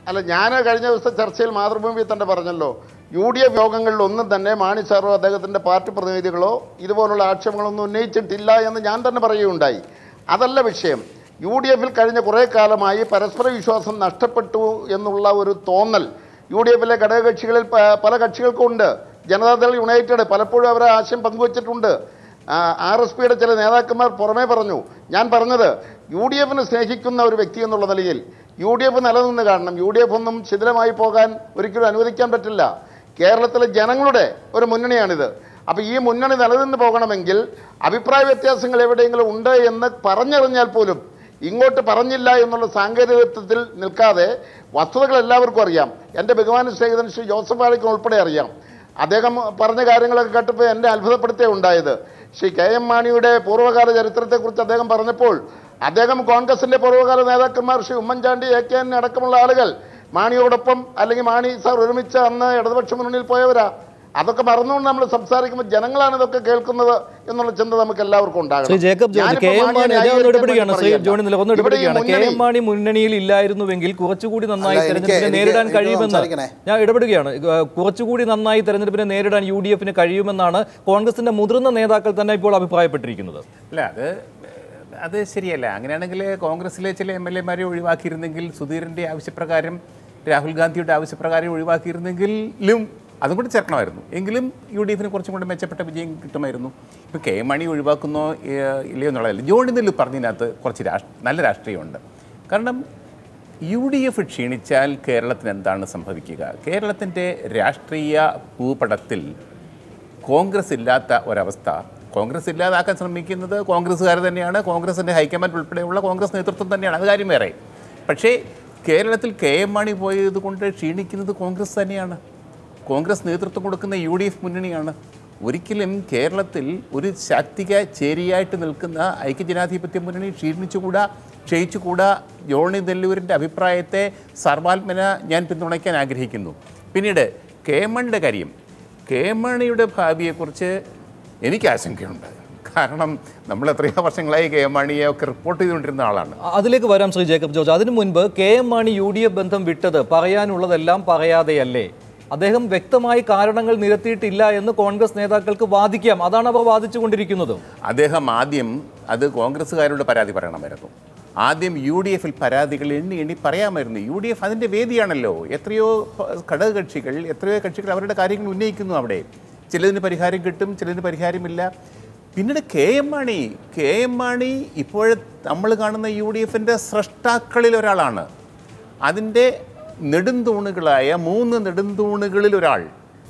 അല്ല ഞാൻ കഴിഞ്ഞ ദിവസത്തെ ചർച്ചയിൽ മാതൃഭൂമി തന്നെ പറഞ്ഞല്ലോ യു ഡി എഫ് യോഗങ്ങളിൽ ഒന്നും തന്നെ മാണി സാറോ അദ്ദേഹത്തിൻ്റെ പാർട്ടി പ്രതിനിധികളോ ഇതുപോലുള്ള ആക്ഷേപങ്ങളൊന്നും ഉന്നയിച്ചിട്ടില്ല എന്ന് ഞാൻ തന്നെ പറയുകയുണ്ടായി അതല്ല വിഷയം യു ഡി എഫിൽ കഴിഞ്ഞ കുറേ കാലമായി പരസ്പര വിശ്വാസം നഷ്ടപ്പെട്ടു എന്നുള്ള ഒരു തോന്നൽ യു ഡി എഫിലെ ഘടകകക്ഷികളിൽ പ- പല കക്ഷികൾക്കും ഉണ്ട് ജനതാദൾ യുണൈറ്റഡ് പലപ്പോഴും അവരെ ആശയം പങ്കുവച്ചിട്ടുണ്ട് ആർ എസ് പിയുടെ ചില നേതാക്കന്മാർ പുറമേ പറഞ്ഞു ഞാൻ പറഞ്ഞത് യു ഡി എഫിനെ സ്നേഹിക്കുന്ന ഒരു വ്യക്തി എന്നുള്ള നിലയിൽ യു ഡി എഫ് നിലനിന്ന് കാണണം യു ഡി എഫ് ഒന്നും ശിഥിലമായി പോകാൻ ഒരിക്കലും അനുവദിക്കാൻ പറ്റില്ല കേരളത്തിലെ ജനങ്ങളുടെ ഒരു മുന്നണിയാണിത് അപ്പോൾ ഈ മുന്നണി നിലനിന്ന് പോകണമെങ്കിൽ അഭിപ്രായ വ്യത്യാസങ്ങൾ എവിടെയെങ്കിലും ഉണ്ട് എന്ന് പറഞ്ഞറിഞ്ഞാൽ പോലും ഇങ്ങോട്ട് പറഞ്ഞില്ല എന്നുള്ള സാങ്കേതികത്വത്തിൽ നിൽക്കാതെ വസ്തുതകൾ എല്ലാവർക്കും അറിയാം എൻ്റെ ബഹുമാന സ്നേഹിതൻ ശ്രീ ജോസഫ് ആളിക്കൻ ഉൾപ്പെടെ അറിയാം അദ്ദേഹം പറഞ്ഞ കാര്യങ്ങളൊക്കെ കേട്ടപ്പോൾ എന്നെ അത്ഭുതപ്പെടുത്തിയേ ഉണ്ടായത് ശ്രീ കെ എം മാണിയുടെ പൂർവ്വകാല ചരിത്രത്തെക്കുറിച്ച് അദ്ദേഹം പറഞ്ഞപ്പോൾ അദ്ദേഹം കോൺഗ്രസിന്റെ പൂർവ്വകാല നേതാക്കന്മാർ Shri Oommen Chandy A K N അടക്കമുള്ള ആളുകൾ മാണിയോടൊപ്പം അല്ലെങ്കിൽ മാണി സാർ ഒരുമിച്ച് അന്ന് ഇടതുപക്ഷ മുന്നണിയിൽ പോയവരാ അതൊക്കെ മറന്നുകൊണ്ട് നമ്മൾ സംസാരിക്കുമ്പോൾ ജനങ്ങളാണ് ഇതൊക്കെ കേൾക്കുന്നത് എന്നുള്ള ചിന്ത നമുക്ക് എല്ലാവർക്കും ഉണ്ടാകണം ശ്രീ ജേക്കബ് ജോർജ് ഞാനിപ്പോ കെ എം മാണിയെ മാണി ഞാൻ ഒന്ന് ന്യായീകരിക്കാൻ ഇടപെടുകയാണ് ശ്രീ വേണ്ടി ജോണി നില ഒന്ന് ഇവിടെ ഈ ഇടപെടുകയാണ് കെ മുന്നണി- എം മാണി മുന്നണിയിൽ ഇല്ലായിരുന്നുവെങ്കിൽ കുറച്ചുകൂടി നന്നായി അല്ല, എനിക്ക് തെരഞ്ഞെടുപ്പിനെ എനിക്ക് നേരിടാൻ എനിക്ക് കഴിയുമെന്ന് സംസാരിക്കണേ. ഞാൻ ഇടപെടുകയാണ് ഏഹ്, കുറച്ചുകൂടി നന്നായി തെരഞ്ഞെടുപ്പിനെ നേരിടാൻ യു ഡി എഫിന് കഴിയുമെന്നാണ് കോൺഗ്രസിന്റെ മുതിർന്ന നേതാക്കൾ തന്നെ ഇപ്പോൾ അഭിപ്രായപ്പെട്ടിരിക്കുന്നത് അല്ല അത് അത് ശരിയല്ല അങ്ങനെയാണെങ്കിൽ കോൺഗ്രസിലെ ചില എം എൽ എമാരെ ഒഴിവാക്കിയിരുന്നെങ്കിൽ സുധീരൻ്റെ ആവശ്യപ്രകാരം രാഹുൽ ഗാന്ധിയുടെ ആവശ്യപ്രകാരം ഒഴിവാക്കിയിരുന്നെങ്കിലും അതും കൂടി ചേർക്കണമായിരുന്നു എങ്കിലും യു ഡി എഫിന് കുറച്ചും കൂടി മെച്ചപ്പെട്ട വിജയം കിട്ടുമായിരുന്നു ഇപ്പോൾ കെ എം മണി ഒഴിവാക്കുന്നോ ഏഹ്, ഇല്ലയോ എന്നുള്ളതല്ല ജോണി നെല്ലു പറഞ്ഞതിനകത്ത് കുറച്ച് രാഷ്ട്ര നല്ല രാഷ്ട്രീയമുണ്ട് കാരണം യു ഡി എഫ് ക്ഷീണിച്ചാൽ കേരളത്തിന് എന്താണ് സംഭവിക്കുക കേരളത്തിൻ്റെ രാഷ്ട്രീയ ഭൂപടത്തിൽ കോൺഗ്രസ് ഇല്ലാത്ത ഒരവസ്ഥ കോൺഗ്രസ് ഇല്ലാതാക്കാൻ ശ്രമിക്കുന്നത് കോൺഗ്രസ്സുകാർ തന്നെയാണ് കോൺഗ്രസിൻ്റെ ഹൈക്കമാൻഡ് ഉൾപ്പെടെയുള്ള കോൺഗ്രസ് നേതൃത്വം തന്നെയാണ് അത് കാര്യം വേറെ പക്ഷേ കേരളത്തിൽ കെ എം മാണി പോയത് കൊണ്ട് ക്ഷീണിക്കുന്നത് കോൺഗ്രസ് തന്നെയാണ് കോൺഗ്രസ് നേതൃത്വം കൊടുക്കുന്ന യു ഡി എഫ് മുന്നണിയാണ് ഒരിക്കലും കേരളത്തിൽ ഒരു ശാക്തിക ചേരിയായിട്ട് നിൽക്കുന്ന ഐക്യജനാധിപത്യ മുന്നണി ക്ഷീണിച്ചുകൂടാ ക്ഷയിച്ചുകൂടാ ജോണി നെല്ലൂരിൻ്റെ അഭിപ്രായത്തെ സർവാത്മന ഞാൻ പിന്തുണയ്ക്കാൻ ആഗ്രഹിക്കുന്നു പിന്നീട് കെ എം മണിയുടെ കാര്യം കെ എം മണിയുടെ ഭാവിയെക്കുറിച്ച് എനിക്ക് ആശങ്കയുണ്ട് കാരണം നമ്മൾ എത്രയോ വർഷങ്ങളായി കെ എം മാണിയെ ഒക്കെ റിപ്പോർട്ട് ചെയ്തുകൊണ്ടിരുന്ന ആളാണ് അ- അതിലേക്ക് വരാം ശ്രീ ജേക്കബ് ജോർജ് അതിനു മുൻപ് K M Mani U D F ബന്ധം വിട്ടത് പറയാനുള്ളതെല്ലാം പറയാതെയല്ലേ അദ്ദേഹം വ്യക്തമായി കാരണങ്ങൾ നിരത്തിയിട്ടില്ല എന്ന് കോൺഗ്രസ് നേതാക്കൾക്ക് വാദിക്കാം അതാണ് അവർ വാദിച്ചുകൊണ്ടിരിക്കുന്നത് അദ്ദേഹം ആദ്യം അത് കോൺഗ്രസ്സുകാരോട് പരാതി പറയണമായിരുന്നു ആദ്യം യു ഡി എഫിൽ പരാതികൾ എണ്ണി എണ്ണി പറയാമായിരുന്നു യു ഡി എഫ് അതിൻ്റെ വേദിയാണല്ലോ എത്രയോ പ- ഘടകകക്ഷികൾ എത്രയോ കക്ഷികൾ അവരുടെ കാര്യങ്ങൾ ഉന്നയിക്കുന്നു അവിടെ ചിലതിന് പരിഹാരം കിട്ടും ചിലതിന് പരിഹാരമില്ല പിന്നീട് K M Mani K M Mani ഇപ്പോഴെ നമ്മൾ കാണുന്ന യു ഡി എഫിൻ്റെ സ്രഷ്ടാക്കളിൽ ഒരാളാണ് അതിൻ്റെ നെടുന്തൂണുകളായ മൂന്ന് നെടുന്തൂണുകളിൽ ഒരാൾ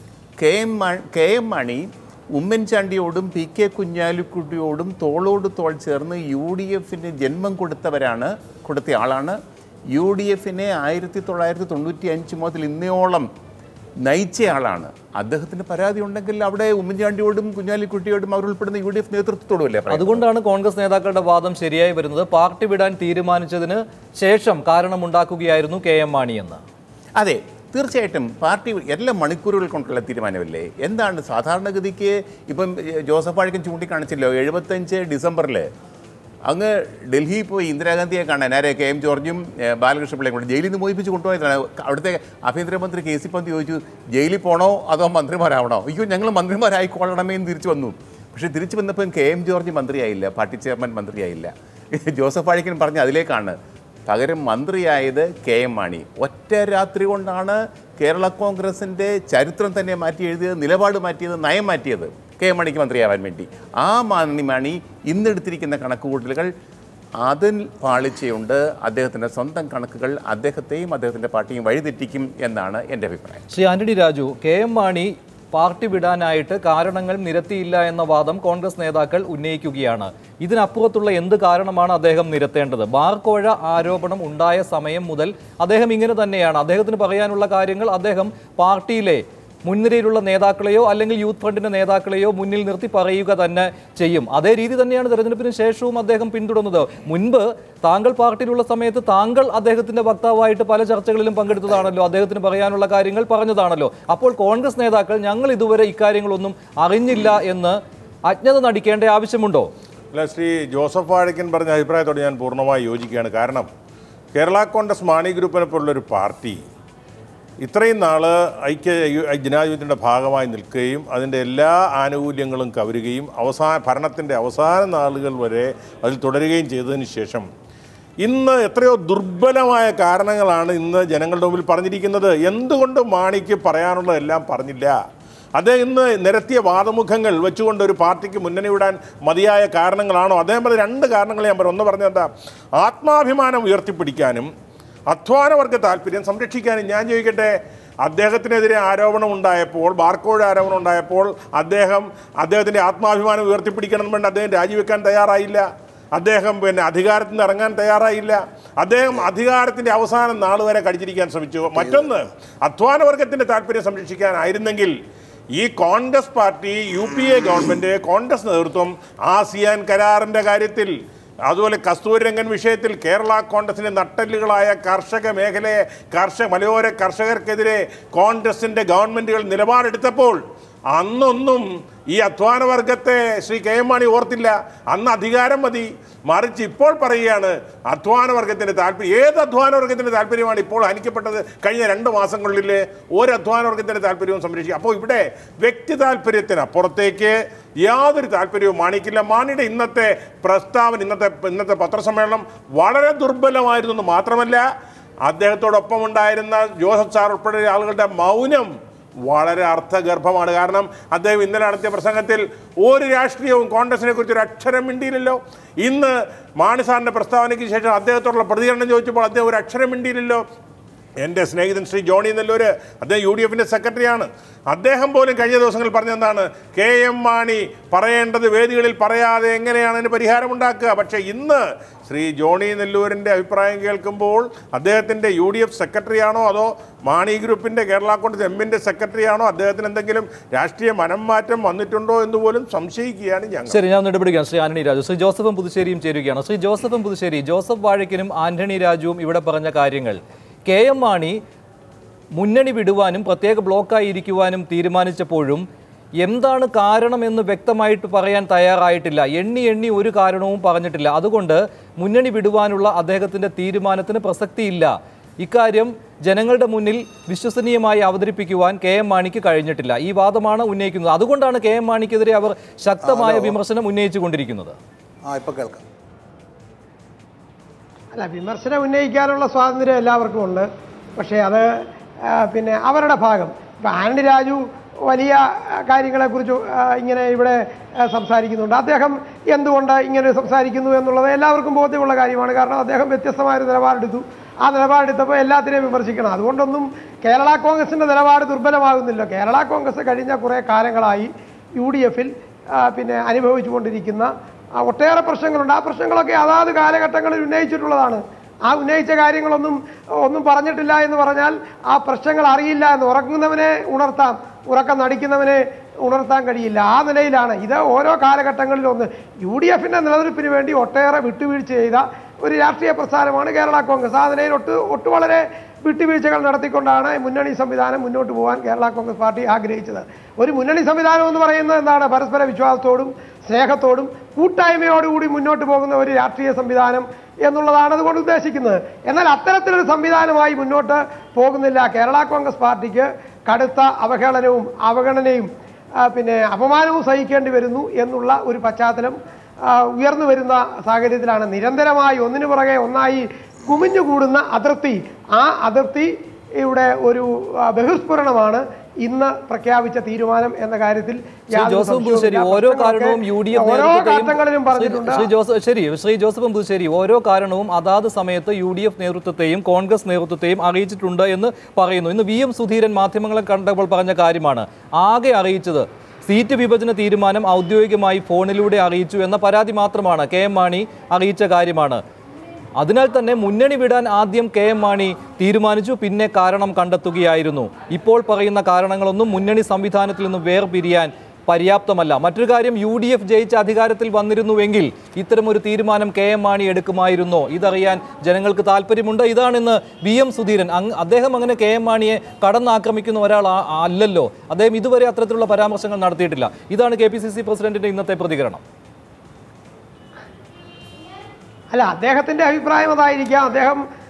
കെ എം മാ- കെ എം മാണി ഉമ്മൻചാണ്ടിയോടും പി കെ കുഞ്ഞാലിക്കുട്ടിയോടും തോളോട് തോൾ ചേർന്ന് യു ഡി എഫിന് ജന്മം കൊടുത്തവരാണ് കൊടുത്ത ആളാണ് യു ഡി എഫിനെ ആയിരത്തി തൊള്ളായിരത്തി തൊണ്ണൂറ്റി അഞ്ച് മുതൽ ഇന്നയോളം നയിച്ച ആളാണ് അദ്ദേഹത്തിന് പരാതി ഉണ്ടെങ്കിൽ അവിടെ ഉമ്മൻചാണ്ടിയോടും കുഞ്ഞാലിക്കുട്ടിയോടും അവർ ഉൾപ്പെടുന്ന യു ഡി എഫ് നേതൃത്വത്തോടും അല്ലേ പറയുന്നത്? അതുകൊണ്ടാണ് കോൺഗ്രസ് നേതാക്കളുടെ വാദം ശരിയായി വരുന്നത് പാർട്ടി വിടാൻ തീരുമാനിച്ചതിന് ശേഷം കാരണമുണ്ടാക്കുകയായിരുന്നു കെ എം മാണി എന്ന് അതെ തീർച്ചയായിട്ടും പാർട്ടി എല്ലാ മണിക്കൂറുകൾ കൊണ്ടുള്ള തീരുമാനമല്ലേ എന്താണ് സാധാരണഗതിക്ക് ഇപ്പം ഏഹ്, ജോസഫ് ആഴ്ക്കൻ ചൂണ്ടിക്കാണിച്ചല്ലോ എഴുപത്തഞ്ച് ഡിസംബറിൽ അങ്ങ് ഡൽഹിയിൽ പോയി ഇന്ദിരാഗാന്ധിയെ കാണാൻ ആരെ കെ എം ജോർജും ഏഹ്, ബാലകൃഷ്ണ പിള്ളയും കൂടെ ജയിലിൽ നിന്ന് മോഹിപ്പിച്ച് കൊണ്ടുപോയതാണ് അവിടുത്തെ ആഭ്യന്തരമന്ത്രി കെ സി പന്ത് ചോദിച്ചു ജയിലിൽ പോകണോ അതോ മന്ത്രിമാരാവണോ അയ്യോ ഞങ്ങൾ മന്ത്രിമാരായിക്കൊള്ളണമേ എന്ന് തിരിച്ചു വന്നു പക്ഷേ തിരിച്ചു വന്നപ്പം കെ എം ജോർജ് മന്ത്രിയായില്ല പാർട്ടി ചെയർമാൻ മന്ത്രിയായില്ല ജോസഫ് ആഴിക്കൻ പറഞ്ഞ അതിലേക്കാണ് പകരം മന്ത്രിയായത് കെ എം മാണി ഒറ്റ രാത്രി കൊണ്ടാണ് കേരള കോൺഗ്രസിൻ്റെ ചരിത്രം തന്നെ മാറ്റി എഴുതിയത് നിലപാട് മാറ്റിയത് നയം മാറ്റിയത് കെ എം മാണിക്ക് മന്ത്രിയാവാൻ വേണ്ടി ആ മാണി മാണി ഇന്നെടുത്തിരിക്കുന്ന കണക്കുകൂട്ടലുകൾ അതിൽ പാളിച്ചയുണ്ട് അദ്ദേഹത്തിൻ്റെ സ്വന്തം കണക്കുകൾ അദ്ദേഹത്തെയും അദ്ദേഹത്തിൻ്റെ പാർട്ടിയും വഴിതെറ്റിക്കും എന്നാണ് എൻ്റെ അഭിപ്രായം Shri Antony Raju K M Mani party വിടാനായിട്ട് കാരണങ്ങൾ നിരത്തിയില്ല എന്ന വാദം കോൺഗ്രസ് നേതാക്കൾ ഉന്നയിക്കുകയാണ് ഇതിനപ്പുറത്തുള്ള എന്ത് കാരണമാണ് അദ്ദേഹം നിരത്തേണ്ടത് ബാർക്കോഴ ആരോപണം ഉണ്ടായ സമയം മുതൽ അദ്ദേഹം ഇങ്ങനെ തന്നെയാണ് അദ്ദേഹത്തിന് പറയാനുള്ള കാര്യങ്ങൾ അദ്ദേഹം പാർട്ടിയിലെ മുൻനിരയിലുള്ള നേതാക്കളെയോ അല്ലെങ്കിൽ യൂത്ത് ഫണ്ടിന്റെ നേതാക്കളെയോ മുന്നിൽ നിർത്തി പറയുക തന്നെ ചെയ്യും അതേ രീതി തന്നെയാണ് തെരഞ്ഞെടുപ്പിന് ശേഷവും അദ്ദേഹം പിന്തുടർന്നത് മുൻപ് താങ്കൾ പാർട്ടിയിലുള്ള സമയത്ത് താങ്കൾ അദ്ദേഹത്തിന്റെ വക്താവായിട്ട് പല ചർച്ചകളിലും പങ്കെടുത്തതാണല്ലോ അദ്ദേഹത്തിന് പറയാനുള്ള കാര്യങ്ങൾ പറഞ്ഞതാണല്ലോ അപ്പോൾ കോൺഗ്രസ് നേതാക്കൾ ഞങ്ങൾ ഇതുവരെ ഇക്കാര്യങ്ങളൊന്നും അറിഞ്ഞില്ല എന്ന് അജ്ഞത നടിക്കേണ്ട ആവശ്യമുണ്ടോ അല്ല ശ്രീ ജോസഫ് വാഴക്കൻ പറഞ്ഞ അഭിപ്രായത്തോട് ഞാൻ പൂർണ്ണമായി യോജിക്കുകയാണ് കാരണം കേരള കോൺഗ്രസ് മാണി ഗ്രൂപ്പിനെ പോലുള്ളൊരു പാർട്ടി ഇത്രയും നാൾ ഐക്യ ജനാധിപത്യത്തിൻ്റെ ഭാഗമായി നിൽക്കുകയും അതിൻ്റെ എല്ലാ ആനുകൂല്യങ്ങളും കവരുകയും അവസാന ഭരണത്തിൻ്റെ അവസാന നാളുകൾ വരെ അതിൽ തുടരുകയും ചെയ്തതിന് ശേഷം ഇന്ന് എത്രയോ ദുർബലമായ കാരണങ്ങളാണ് ഇന്ന് ജനങ്ങളുടെ മുമ്പിൽ പറഞ്ഞിരിക്കുന്നത് എന്തുകൊണ്ട് മാണിക്ക് പറയാനുള്ളതെല്ലാം പറഞ്ഞില്ല അദ്ദേഹം ഇന്ന് നിരത്തിയ വാദമുഖങ്ങൾ വെച്ചുകൊണ്ട് ഒരു പാർട്ടിക്ക് മുന്നണി വിടാൻ മതിയായ കാരണങ്ങളാണോ അദ്ദേഹം പറഞ്ഞ രണ്ട് കാരണങ്ങൾ ഞാൻ പറഞ്ഞു ഒന്ന് പറഞ്ഞത് എന്താ ആത്മാഭിമാനം ഉയർത്തിപ്പിടിക്കാനും അധ്വാനവർഗ താല്പര്യം സംരക്ഷിക്കാനും ഞാൻ ചോദിക്കട്ടെ അദ്ദേഹത്തിനെതിരെ ആരോപണം ഉണ്ടായപ്പോൾ ബാർക്കോഴ ആരോപണം ഉണ്ടായപ്പോൾ അദ്ദേഹം അദ്ദേഹത്തിൻ്റെ ആത്മാഭിമാനം ഉയർത്തിപ്പിടിക്കണം എന്ന് വേണ്ടി അദ്ദേഹം രാജിവെക്കാൻ തയ്യാറായില്ല അദ്ദേഹം പിന്നെ അധികാരത്തിൽ നിന്ന് ഇറങ്ങാൻ തയ്യാറായില്ല അദ്ദേഹം അധികാരത്തിൻ്റെ അവസാനം നാൾ വരെ കടിച്ചിരിക്കാൻ ശ്രമിച്ചു മറ്റൊന്ന് അധ്വാനവർഗത്തിൻ്റെ താല്പര്യം സംരക്ഷിക്കാനായിരുന്നെങ്കിൽ ഈ Congress party U P A government Congress നേതൃത്വം ആസിയാൻ കരാറിൻ്റെ കാര്യത്തിൽ അതുപോലെ കസ്തൂരിരംഗൻ വിഷയത്തിൽ കേരള കോൺഗ്രസിന്റെ നട്ടെല്ലുകളായ കർഷക മേഖലയെ കർഷക മലയോര കർഷകർക്കെതിരെ കോൺഗ്രസിന്റെ ഗവൺമെന്റുകൾ നിലപാടെടുത്തപ്പോൾ അന്നൊന്നും ഈ അധ്വാന വർഗത്തെ ശ്രീ കെ എം മാണി ഓർത്തില്ല അന്ന് അധികാരം മതി മറിച്ച് ഇപ്പോൾ പറയുകയാണ് അധ്വാന വർഗത്തിന്റെ താല്പര്യം ഏത് അധ്വാന വർഗത്തിന്റെ താല്പര്യമാണ് ഇപ്പോൾ ഹനിക്കപ്പെട്ടത് കഴിഞ്ഞ രണ്ട് മാസങ്ങളിൽ ഒരു അധ്വാന വർഗത്തിന്റെ താല്പര്യവും സംരക്ഷിക്കുക അപ്പോൾ ഇവിടെ വ്യക്തി താല്പര്യത്തിനപ്പുറത്തേക്ക് യാതൊരു താല്പര്യവും മാണിക്കില്ല മാണിയുടെ ഇന്നത്തെ പ്രസ്താവന ഇന്നത്തെ ഇന്നത്തെ പത്രസമ്മേളനം വളരെ ദുർബലമായിരുന്നു എന്ന് മാത്രമല്ല അദ്ദേഹത്തോടൊപ്പം ഉണ്ടായിരുന്ന ജോസഫ് സാർ ഉൾപ്പെടെ ആളുകളുടെ മൗനം വളരെ അർത്ഥഗർഭമാണ് കാരണം അദ്ദേഹം ഇന്നലെ നടത്തിയ പ്രസംഗത്തിൽ ഒരു രാഷ്ട്രീയവും കോൺഗ്രസിനെ കുറിച്ച് ഒരു അക്ഷരം മിണ്ടിയില്ലല്ലോ ഇന്ന് മാണി സാറിന്റെ പ്രസ്താവനയ്ക്ക് ശേഷം അദ്ദേഹത്തോടുള്ള പ്രതികരണം ചോദിച്ചപ്പോൾ അദ്ദേഹം ഒരു അക്ഷരം മിണ്ടിയില്ലല്ലോ എൻ്റെ സ്നേഹിതൻ ശ്രീ ജോണി നെല്ലൂര് അദ്ദേഹം യു ഡി എഫിൻ്റെ സെക്രട്ടറിയാണ് അദ്ദേഹം പോലും കഴിഞ്ഞ ദിവസങ്ങളിൽ പറഞ്ഞെന്താണ് കെ എം മാണി പറയേണ്ടത് വേദികളിൽ പറയാതെ എങ്ങനെയാണ് അതിന് പരിഹാരമുണ്ടാക്കുക പക്ഷേ ഇന്ന് ശ്രീ ജോണി നെല്ലൂരിൻ്റെ അഭിപ്രായം കേൾക്കുമ്പോൾ അദ്ദേഹത്തിൻ്റെ യു ഡി എഫ് സെക്രട്ടറിയാണോ അതോ മാണി ഗ്രൂപ്പിൻ്റെ കേരള കോൺഗ്രസ് എമ്മിൻ്റെ സെക്രട്ടറിയാണോ അദ്ദേഹത്തിന് എന്തെങ്കിലും രാഷ്ട്രീയ മനം മാറ്റം വന്നിട്ടുണ്ടോ എന്ന് പോലും സംശയിക്കുകയാണ് ഞങ്ങൾ ശരി ഞാൻ ഒന്ന് ഇടപെടുകയാണ് ശ്രീ ആന്റണി രാജു ശ്രീ ജോസഫും പുതുശ്ശേരിയും ചേരുകയാണ് ശ്രീ ജോസഫും പുതുശ്ശേരി ജോസഫ് വാഴയ്ക്കനും ആന്റണി രാജുവും ഇവിടെ പറഞ്ഞ കാര്യങ്ങൾ കെ എം മാണി മുന്നണി വിടുവാനും പ്രത്യേക ബ്ലോക്കായി ഇരിക്കുവാനും തീരുമാനിച്ചപ്പോഴും എന്താണ് കാരണമെന്ന് വ്യക്തമായിട്ട് പറയാൻ തയ്യാറായിട്ടില്ല എണ്ണി എണ്ണി ഒരു കാരണവും പറഞ്ഞിട്ടില്ല അതുകൊണ്ട് മുന്നണി വിടുവാനുള്ള അദ്ദേഹത്തിൻ്റെ തീരുമാനത്തിന് പ്രസക്തിയില്ല ഇക്കാര്യം ജനങ്ങളുടെ മുന്നിൽ വിശ്വസനീയമായി അവതരിപ്പിക്കുവാൻ കെ എം മാണിക്ക് കഴിഞ്ഞിട്ടില്ല ഈ വാദമാണ് ഉന്നയിക്കുന്നത് അതുകൊണ്ടാണ് കെ എം മാണിക്കെതിരെ അവർ ശക്തമായ വിമർശനം ഉന്നയിച്ചുകൊണ്ടിരിക്കുന്നത് ആ ഇപ്പൊ കേൾക്കാം അല്ല വിമർശനം ഉന്നയിക്കാനുള്ള സ്വാതന്ത്ര്യം എല്ലാവർക്കും ഉണ്ട് പക്ഷേ അത് ആ, പിന്നെ അവരുടെ ഭാഗം ഇപ്പം ആന്റണി രാജു വലിയ ആ, കാര്യങ്ങളെക്കുറിച്ച് ആ, ഇങ്ങനെ ഇവിടെ ആ, സംസാരിക്കുന്നുണ്ട് അദ്ദേഹം എന്തുകൊണ്ട് ഇങ്ങനെ സംസാരിക്കുന്നു എന്നുള്ളത് എല്ലാവർക്കും ബോധ്യമുള്ള കാര്യമാണ് കാരണം അദ്ദേഹം വ്യത്യസ്തമായൊരു നിലപാടെടുത്തു ആ നിലപാടെടുത്തപ്പോൾ എല്ലാത്തിനെയും വിമർശിക്കണം അതുകൊണ്ടൊന്നും കേരള കോൺഗ്രസിന്റെ നിലപാട് ദുർബലമാകുന്നില്ല കേരള കോൺഗ്രസ് കഴിഞ്ഞ കുറേ കാലങ്ങളായി യു ഡി എഫിൽ പിന്നെ അനുഭവിച്ചുകൊണ്ടിരിക്കുന്ന ആ, ഒട്ടേറെ പ്രശ്നങ്ങളുണ്ട് ആ പ്രശ്നങ്ങളൊക്കെ അതാത് കാലഘട്ടങ്ങളിൽ ഉന്നയിച്ചിട്ടുള്ളതാണ് ആ ഉന്നയിച്ച കാര്യങ്ങളൊന്നും ഒന്നും പറഞ്ഞിട്ടില്ല എന്ന് പറഞ്ഞാൽ ആ പ്രശ്നങ്ങൾ അറിയില്ല എന്ന് ഉറങ്ങുന്നവനെ ഉണർത്താം ഉറക്കം നടിക്കുന്നവനെ ഉണർത്താൻ കഴിയില്ല ആ നിലയിലാണ് ഇത് ഓരോ കാലഘട്ടങ്ങളിലും ഒന്ന് യു ഡി എഫിന്റെ നിലനിൽപ്പിന് വേണ്ടി ഒട്ടേറെ വിട്ടുവീഴ്ച ചെയ്ത ഒരു രാഷ്ട്രീയ പ്രസ്ഥാനമാണ് കേരള കോൺഗ്രസ് ആ നിലയിൽ ഒട്ട് ഒട്ടു വളരെ വിട്ടുവീഴ്ചകൾ നടത്തിക്കൊണ്ടാണ് മുന്നണി സംവിധാനം മുന്നോട്ട് പോകാൻ കേരള കോൺഗ്രസ് പാർട്ടി ആഗ്രഹിച്ചത് ഒരു മുന്നണി സംവിധാനം എന്ന് പറയുന്നത് എന്താണ് പരസ്പര വിശ്വാസത്തോടും സ്നേഹത്തോടും കൂട്ടായ്മയോടുകൂടി മുന്നോട്ട് പോകുന്ന ഒരു രാഷ്ട്രീയ സംവിധാനം എന്നുള്ളതാണ് അതുകൊണ്ട് ഉദ്ദേശിക്കുന്നത് എന്നാൽ അത്തരത്തിലൊരു സംവിധാനമായി മുന്നോട്ട് പോകുന്നില്ല കേരള കോൺഗ്രസ് പാർട്ടിക്ക് കടുത്ത അവഹേളനവും അവഗണനയും ആ, പിന്നെ അപമാനവും സഹിക്കേണ്ടി വരുന്നു എന്നുള്ള ഒരു പശ്ചാത്തലം ആ, ഉയർന്നു വരുന്ന സാഹചര്യത്തിലാണ് നിരന്തരമായി ഒന്നിനു പുറകെ ഒന്നായി കുമിഞ്ഞുകൂടുന്ന അതിർത്തി ആ അതിർത്തി ഇവിടെ ഒരു ആ, ബഹിസ്ഫുരണമാണ് ഇന്ന് പ്രഖ്യാപിച്ച തീരുമാനം എന്ന കാര്യത്തിൽ ശ്രീ യാതൊരു ജോസഫ് പുതുശ്ശേരി സംശയവുമില്ല. ഓരോ പ്രശ്നങ്ങളൊക്കെ കാരണവും യു ഡി എഫ് ഓരോ ഘട്ടങ്ങളിലും നേതൃത്വത്തെയും പറഞ്ഞിട്ടുണ്ട് ശ്രീ ജോസഫ് ശരി ശ്രീ ജോസഫ് പുതുശ്ശേരി ഓരോ കാരണവും അതാത് സമയത്ത് യു ഡി എഫ് നേതൃത്വത്തെയും കോൺഗ്രസ് നേതൃത്വത്തെയും അറിയിച്ചിട്ടുണ്ട് എന്ന് പറയുന്നു ഇന്ന് വി എം സുധീരൻ മാധ്യമങ്ങളെ കണ്ടപ്പോൾ പറഞ്ഞ കാര്യമാണ് ആകെ അറിയിച്ചത് സീറ്റ് വിഭജന തീരുമാനം ഔദ്യോഗികമായി ഫോണിലൂടെ അറിയിച്ചു എന്ന പരാതി മാത്രമാണ് കെ എം മാണി അറിയിച്ച കാര്യമാണ് അതിനാൽ തന്നെ മുന്നണി വിടാൻ ആദ്യം കെ എം മാണി തീരുമാനിച്ചു പിന്നെ കാരണം കണ്ടെത്തുകയായിരുന്നു ഇപ്പോൾ പറയുന്ന കാരണങ്ങളൊന്നും മുന്നണി സംവിധാനത്തിൽ നിന്ന് വേർപിരിയാൻ പര്യാപ്തമല്ല മറ്റൊരു കാര്യം യു ഡി എഫ് ജയിച്ച് അധികാരത്തിൽ വന്നിരുന്നുവെങ്കിൽ ഇത്തരമൊരു തീരുമാനം കെ എം മാണി എടുക്കുമായിരുന്നോ ഇതറിയാൻ ജനങ്ങൾക്ക് താല്പര്യമുണ്ട് ഇതാണ് ഇന്ന് വി എം സുധീരൻ അങ് അദ്ദേഹം അങ്ങനെ കെ എം മാണിയെ കടന്നാക്രമിക്കുന്ന ഒരാൾ ആ- അല്ലല്ലോ അദ്ദേഹം ഇതുവരെ അത്തരത്തിലുള്ള പരാമർശങ്ങൾ നടത്തിയിട്ടില്ല ഇതാണ് കെ പി സി സി പ്രസിഡന്റിന്റെ ഇന്നത്തെ പ്രതികരണം അല്ല അദ്ദേഹത്തിന്റെ അഭിപ്രായം അതായിരിക്കാം അദ്ദേഹം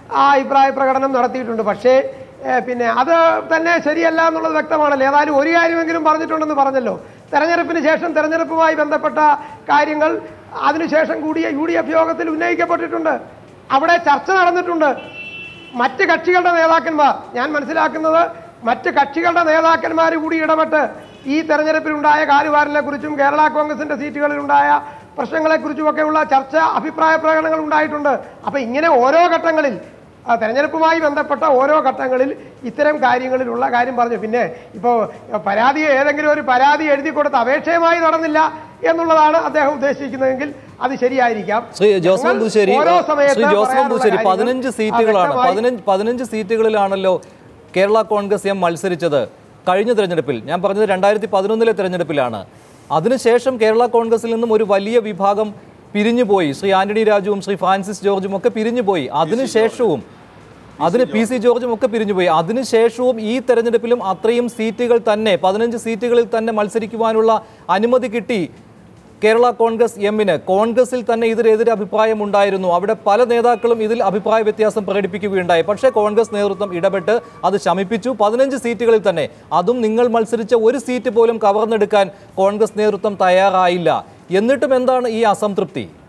ആ അഭിപ്രായ പ്രകടനം നടത്തിയിട്ടുണ്ട് പക്ഷേ ഏഹ്, പിന്നെ അത് തന്നെ ശരിയല്ല എന്നുള്ളത് വ്യക്തമാണല്ലോ ഏതായാലും ഒരു കാര്യമെങ്കിലും പറഞ്ഞിട്ടുണ്ടെന്ന് പറഞ്ഞല്ലോ തെരഞ്ഞെടുപ്പിന് ശേഷം തെരഞ്ഞെടുപ്പുമായി ബന്ധപ്പെട്ട കാര്യങ്ങൾ അതിനുശേഷം കൂടിയ യു ഡി എഫ് യോഗത്തിൽ ഉന്നയിക്കപ്പെട്ടിട്ടുണ്ട് അവിടെ ചർച്ച നടന്നിട്ടുണ്ട് മറ്റ് കക്ഷികളുടെ നേതാക്കന്മാർ ഞാൻ മനസ്സിലാക്കുന്നത് മറ്റ് കക്ഷികളുടെ നേതാക്കന്മാർ കൂടി ഇടപെട്ട് ഈ തെരഞ്ഞെടുപ്പിലുണ്ടായ കാലുവാരനെ കുറിച്ചും കേരള കോൺഗ്രസിന്റെ സീറ്റുകളിലുണ്ടായ പ്രശ്നങ്ങളെക്കുറിച്ചുമൊക്കെയുള്ള ചർച്ച അഭിപ്രായ പ്രകടനങ്ങൾ ഉണ്ടായിട്ടുണ്ട് അപ്പൊ ഇങ്ങനെ ഓരോ ഘട്ടങ്ങളിൽ ആ, തെരഞ്ഞെടുപ്പുമായി ബന്ധപ്പെട്ട ഓരോ ഘട്ടങ്ങളിൽ ഇത്തരം കാര്യങ്ങളിലുള്ള കാര്യം പറഞ്ഞു പിന്നെ ഇപ്പോൾ പരാതി ഏതെങ്കിലും ഒരു പരാതി എഴുതി കൊടുത്ത് അപേക്ഷയുമായി നടന്നില്ല എന്നുള്ളതാണ് അദ്ദേഹം ഉദ്ദേശിക്കുന്നതെങ്കിൽ അത് ശരിയായിരിക്കാം ശ്രീ ജോസ് ഞങ്ങൾ ബുശ്ശേരി ഓരോ സമയത്ത് ശ്രീ ജോസ് പറയാനുള്ള ബുശ്ശേരി കാര്യങ്ങൾ പതിനഞ്ച് സീറ്റുകളാണ് വ്യക്തമായി പതിനഞ്ച് പതിനഞ്ച് സീറ്റുകളിലാണല്ലോ കേരള കോൺഗ്രസ് എം മത്സരിച്ചത് കഴിഞ്ഞ തെരഞ്ഞെടുപ്പിൽ ഞാൻ പറഞ്ഞത് രണ്ടായിരത്തി പതിനൊന്നിലെ തെരഞ്ഞെടുപ്പിലാണ് അതിനുശേഷം കേരള കോൺഗ്രസിൽ നിന്നും ഒരു വലിയ വിഭാഗം പിരിഞ്ഞുപോയി ശ്രീ ആന്റണി രാജുവും ശ്രീ ഫ്രാൻസിസ് ജോർജും ഒക്കെ പിരിഞ്ഞുപോയി അതിനുശേഷവും അതിന് പി സി ജോർജും ഒക്കെ പിരിഞ്ഞുപോയി അതിനുശേഷവും ഈ തെരഞ്ഞെടുപ്പിലും അത്രയും സീറ്റുകൾ തന്നെ പതിനഞ്ച് സീറ്റുകളിൽ തന്നെ മത്സരിക്കുവാനുള്ള അനുമതി കിട്ടി കേരള കോൺഗ്രസ് എമ്മിന് കോൺഗ്രസിൽ തന്നെ ഇതിനെതിരെ അഭിപ്രായം ഉണ്ടായിരുന്നു അവിടെ പല നേതാക്കളും ഇതിൽ അഭിപ്രായ വ്യത്യാസം പ്രകടിപ്പിക്കുകയുണ്ടായി പക്ഷേ കോൺഗ്രസ് നേതൃത്വം ഇടപെട്ട് അത് ശമിപ്പിച്ചു പതിനഞ്ച് സീറ്റുകളിൽ തന്നെ അതും നിങ്ങൾ മത്സരിച്ച ഒരു സീറ്റ് പോലും കവർന്നെടുക്കാൻ കോൺഗ്രസ് നേതൃത്വം തയ്യാറായില്ല എന്നിട്ടും എന്താണ് ഈ അസംതൃപ്തി